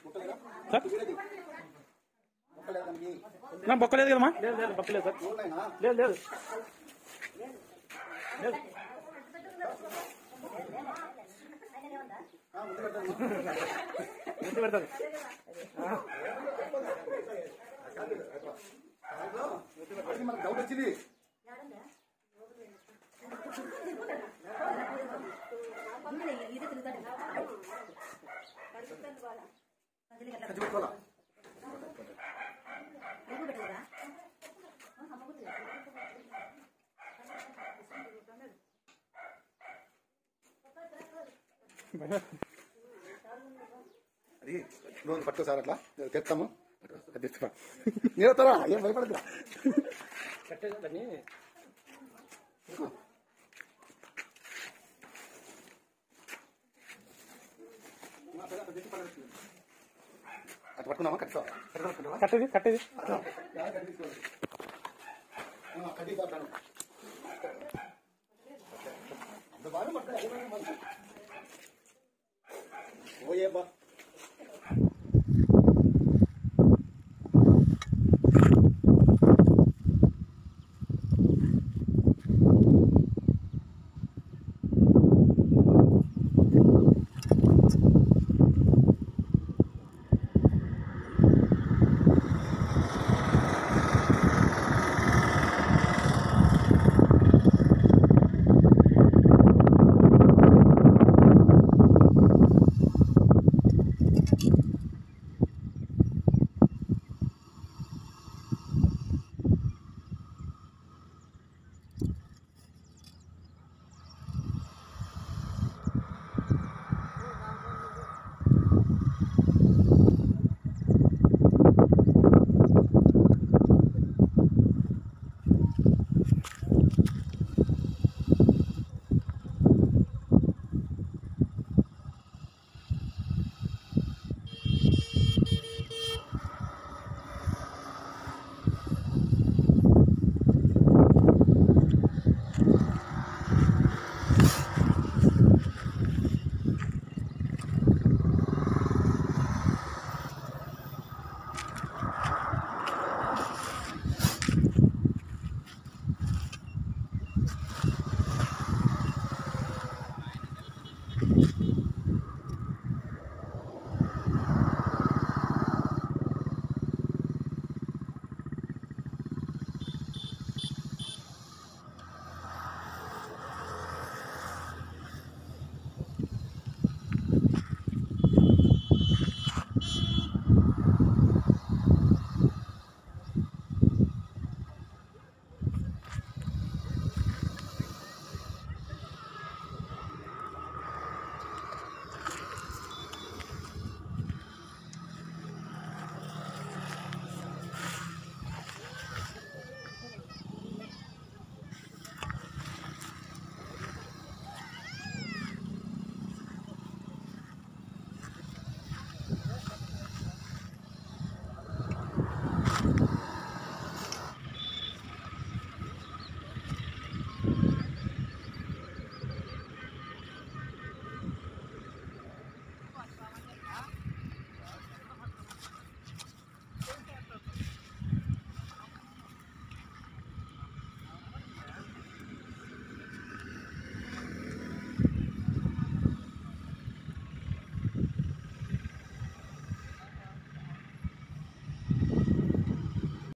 Sir వీడేది. ఒక్కలే దానికి. నా బొక్కలేదు కదమ్మా లేదు లేదు పక్కలేదు సార్ ఊర్లోనా? లేదు లేదు లేదు ఆ, ముద్దు పెట్టండి. ముద్దు పెడతాను అది మనకు డౌట్ వచ్చింది ఖర్చు పెట్టుకోవాలా అది రోజు పట్టుకో సార్ అట్లా తెస్తాము తెస్తా నేర్తారా ఏం భయపడద్దు కట్టేది దాన్ని అటు పట్టుకున్నామా కట్టుకో కట్టుకుంటావా కట్టేది కట్టేది కట్టి పట్టాను అంత బాగా పట్టాలి ఓయే బా